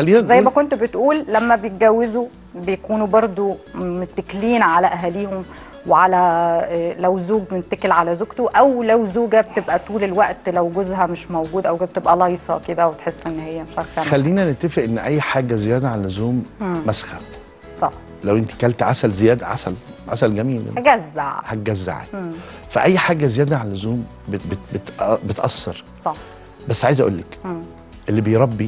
خلينا زي ما نقول كنت بتقول لما بيتجوزوا بيكونوا برضو متكلين على اهاليهم وعلى آه، لو زوج متكل على زوجته او لو زوجه بتبقى طول الوقت لو جوزها مش موجود او بتبقى لايصه كده وتحس ان هي مش عارفه تعمل خلينا نتفق ان اي حاجه زياده عن اللزوم مم. مسخه صح لو انت كلت عسل زياده عسل عسل جميل هجزع هتجزعي مم. فاي حاجه زياده عن اللزوم بت بت بت بتاثر صح بس عايز اقول لك مم. اللي بيربي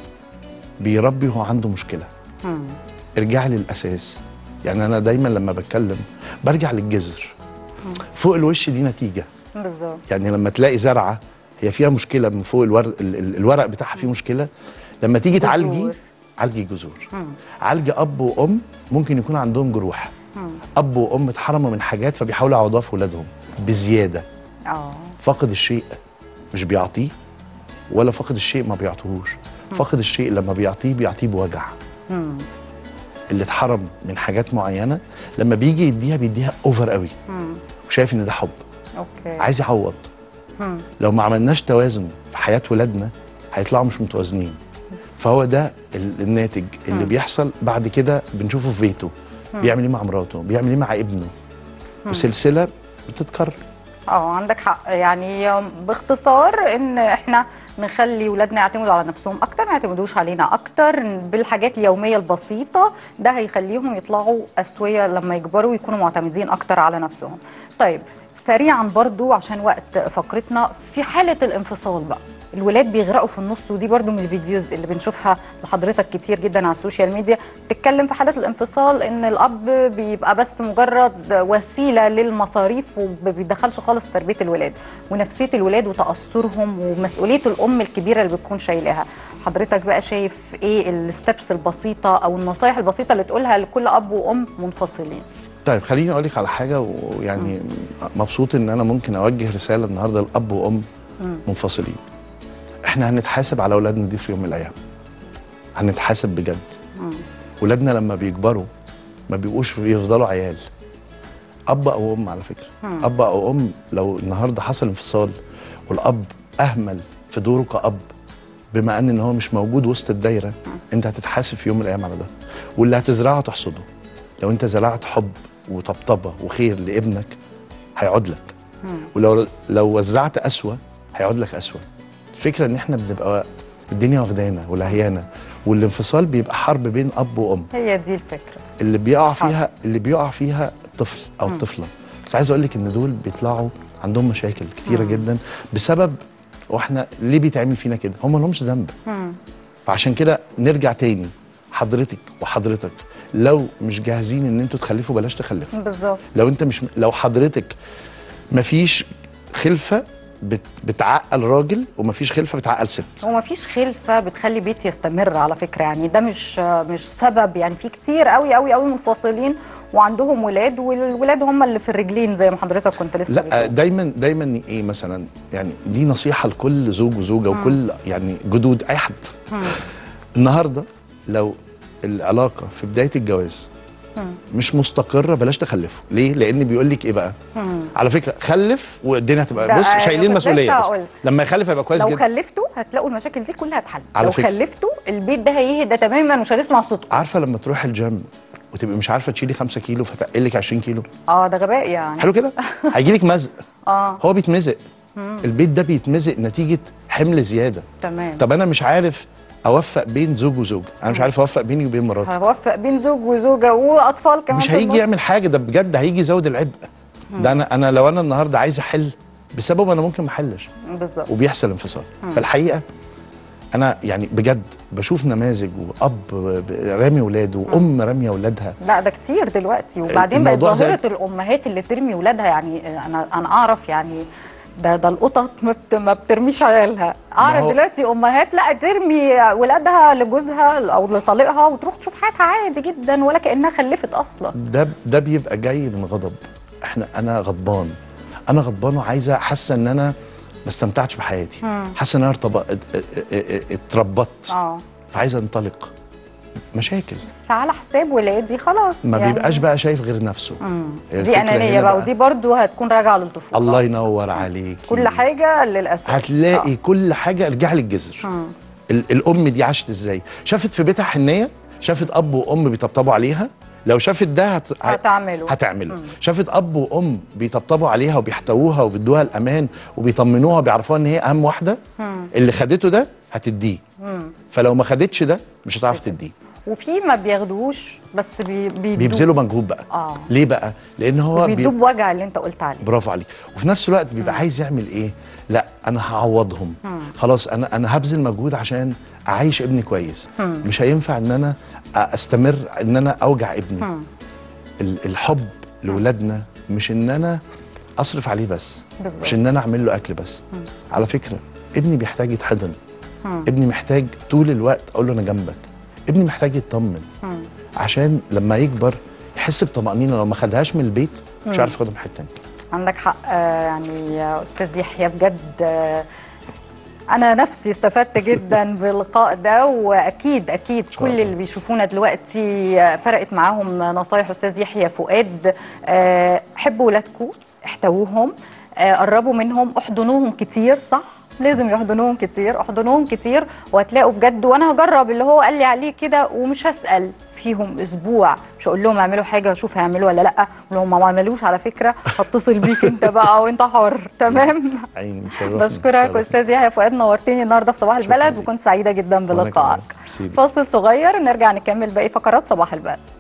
بيربي وهو عنده مشكله مم. ارجع للاساس يعني انا دايما لما بتكلم برجع للجذر فوق الوش دي نتيجه بالظبط يعني لما تلاقي زرعه هي فيها مشكله من فوق الورق ال- ال- الورق بتاعها فيه مشكله لما تيجي جذور. تعالجي عالجي جذور مم. عالجي اب وام ممكن يكون عندهم جروح مم. اب وام اتحرموا من حاجات فبيحاولوا يعوضوها في ولادهم بزياده اه فاقد الشيء مش بيعطيه ولا فاقد الشيء ما بيعطيهوش فاقد الشيء لما بيعطيه بيعطيه بوجع مم. اللي اتحرم من حاجات معينه لما بيجي يديها بيديها اوفر قوي مم. وشايف ان ده حب اوكي عايز يعوض مم. لو ما عملناش توازن في حياه ولادنا هيطلعوا مش متوازنين فهو ده ال- الناتج اللي مم. بيحصل بعد كده بنشوفه في بيته بيعمل ايه مع مراته بيعمل ايه مع ابنه وسلسله بتتكرر اه عندك حق يعني باختصار ان احنا نخلي ولادنا يعتمدوا على نفسهم اكتر ما يعتمدوش علينا اكتر بالحاجات اليوميه البسيطه ده هيخليهم يطلعوا اسويه لما يكبروا يكونوا معتمدين اكتر على نفسهم طيب سريعا برضو عشان وقت فقرتنا في حاله الانفصال بقى الولاد بيغرقوا في النص ودي برضو من الفيديوز اللي بنشوفها لحضرتك كتير جدا على السوشيال ميديا تتكلم في حالة الانفصال ان الاب بيبقى بس مجرد وسيلة للمصاريف وما بيدخلش خالص تربية الولاد ونفسية الولاد وتأثرهم ومسؤولية الام الكبيرة اللي بتكون شايلاها حضرتك بقى شايف ايه الستبس البسيطة او النصايح البسيطة اللي تقولها لكل اب وام منفصلين طيب خليني اقول لك على حاجه ويعني مبسوط ان انا ممكن اوجه رساله النهارده لاب وام مم. منفصلين احنا هنتحاسب على اولادنا دي في يوم من الايام هنتحاسب بجد مم. ولادنا لما بيكبروا ما بيبقوش بيفضلوا عيال اب او ام على فكره مم. اب او ام لو النهارده حصل انفصال والاب اهمل في دوره كاب بما ان ان هو مش موجود وسط الدايره انت هتتحاسب في يوم من الايام على ده واللي هتزرعه تحصده لو انت زرعت حب وطبطبه وخير لابنك هيعود لك مم. ولو لو وزعت اسوأ هيعود لك اسوأ الفكره ان احنا بنبقى الدنيا واخدانا ولهيانا والانفصال بيبقى حرب بين اب وام هي دي الفكرة اللي بيقع حاضر. فيها اللي بيقع فيها الطفل او مم. الطفله بس عايز اقول لك ان دول بيطلعوا عندهم مشاكل كتيره مم. جدا بسبب واحنا ليه بيتعمل فينا كده هم لهمش ذنب مم. فعشان كده نرجع تاني حضرتك وحضرتك لو مش جاهزين ان انتوا تخلفوا بلاش تخلفوا بالظبط لو انت مش لو حضرتك مفيش خلفه بت... بتعقل راجل ومفيش خلفه بتعقل ست وما فيش خلفه بتخلي بيت يستمر على فكره يعني ده مش مش سبب يعني في كتير قوي قوي قوي منفصلين وعندهم ولاد والولاد هم اللي في الرجلين زي ما حضرتك كنت لسه لا بتقول. دايما دايما ايه مثلا يعني دي نصيحه لكل زوج وزوجه وكل يعني جدود اي حد مم. النهارده لو العلاقه في بدايه الجواز مم. مش مستقره بلاش تخلفوا ليه لان بيقول لك ايه بقى مم. على فكره خلف والدنيا هتبقى ده بص أنا شايلين كنت لسه مسؤوليه بس. هقول. لما يخلف هيبقى كويس لو جدا خلفتوا هتلاقوا المشاكل دي كلها اتحلت على لو فكرة. خلفتوا البيت ده هيهدى تماما مش هنسمع صوتكم عارفه لما تروح الجيم وتبقي مش عارفه تشيلي 5 كيلو فتقل لك 20 كيلو اه ده غباء يعني حلو كده هيجي لك مزق اه هو بيتمزق البيت ده بيتمزق نتيجه حمل زياده تمام طب انا مش عارف اوفق بين زوج وزوج انا مش عارف اوفق بيني وبين مراتي هوفق بين زوج وزوجه واطفال كمان مش في هيجي النص. يعمل حاجه ده بجد هيجي يزود العبء ده انا انا لو انا النهارده عايز احل بسبب انا ممكن ما احلش بالظبط وبيحصل انفصال فالحقيقه انا يعني بجد بشوف نماذج واب رامي ولاده وام راميه ولادها لا ده كتير دلوقتي وبعدين بقت الموضوع ظاهره زاد. الامهات اللي ترمي ولادها يعني انا انا اعرف يعني ده ده القطط ما, بت ما بترميش عيالها اعرف هو- دلوقتي امهات لا ترمي ولادها لجوزها او لطليقها وتروح تشوف حياتها عادي جدا ولا كانها خلفت اصلا ده ده بيبقى جاي من غضب احنا انا غضبان انا غضبان وعايزه حاسه ان انا ما استمتعتش بحياتي مم. حاسه ان انا ارتب- ات- ات- ات- اتربطت اه فعايزه انطلق مشاكل بس على حساب ولادي خلاص ما يعني. بيبقاش بقى شايف غير نفسه مم. الفكرة دي انانيه هنا بقى بقى- ودي برضو هتكون راجعه للطفوله الله ينور عليك كل حاجه للاسف هتلاقي كل حاجه ارجع للجذر مم. ال- الام دي عاشت ازاي شافت في بيتها حنيه شافت اب وام بيطبطبوا عليها لو شافت ده هت... هتعمله هتعمله شافت اب وام بيطبطبوا عليها وبيحتووها وبيدوها الامان وبيطمنوها بيعرفوها ان هي اهم واحده اللي خدته ده هتديه فلو ما خدتش ده مش هتعرف تديه وفي ما بياخدوش بس بي بيدوب. بيبذلوا مجهود بقى اه ليه بقى لان هو بي... بيدوب وجع اللي انت قلت عليه برافو عليك وفي نفس الوقت بيبقى عايز يعمل ايه لا انا هعوضهم خلاص انا انا هبذل مجهود عشان اعيش ابني كويس مش هينفع ان انا استمر ان انا اوجع ابني ال- الحب لاولادنا مش ان انا اصرف عليه بس بالظبط. مش ان انا اعمل له اكل بس على فكره ابني بيحتاج يتحضن ابني محتاج طول الوقت اقول له انا جنبك ابني محتاج يطمن عشان لما يكبر يحس بطمأنينة لو ما خدهاش من البيت مش عارف ياخدها من حته تانيه عندك حق آه، يعني يا استاذ يحيى بجد آه، انا نفسي استفدت جدا باللقاء ده واكيد اكيد شاء كل الله. اللي بيشوفونا دلوقتي آه، فرقت معاهم نصايح استاذ يحيى فؤاد آه، حبوا ولادكم احتووهم آه، قربوا منهم احضنوهم كتير صح لازم يحضنوهم كتير احضنوهم كتير وهتلاقوا بجد وانا هجرب اللي هو قال لي عليه كده ومش هسال فيهم اسبوع مش هقول لهم اعملوا حاجه اشوف هيعملوا ولا لا ولو ما عملوش على فكره هتصل بيك انت بقى وانت حر تمام عيني شرفني، بشكرك شرفني. استاذ يحيى فؤاد نورتني النهارده في صباح شكراً البلد ليك. وكنت سعيده جدا وأنا كمان. بلقائك ميرسي ليك. فاصل صغير نرجع نكمل باقي فقرات صباح البلد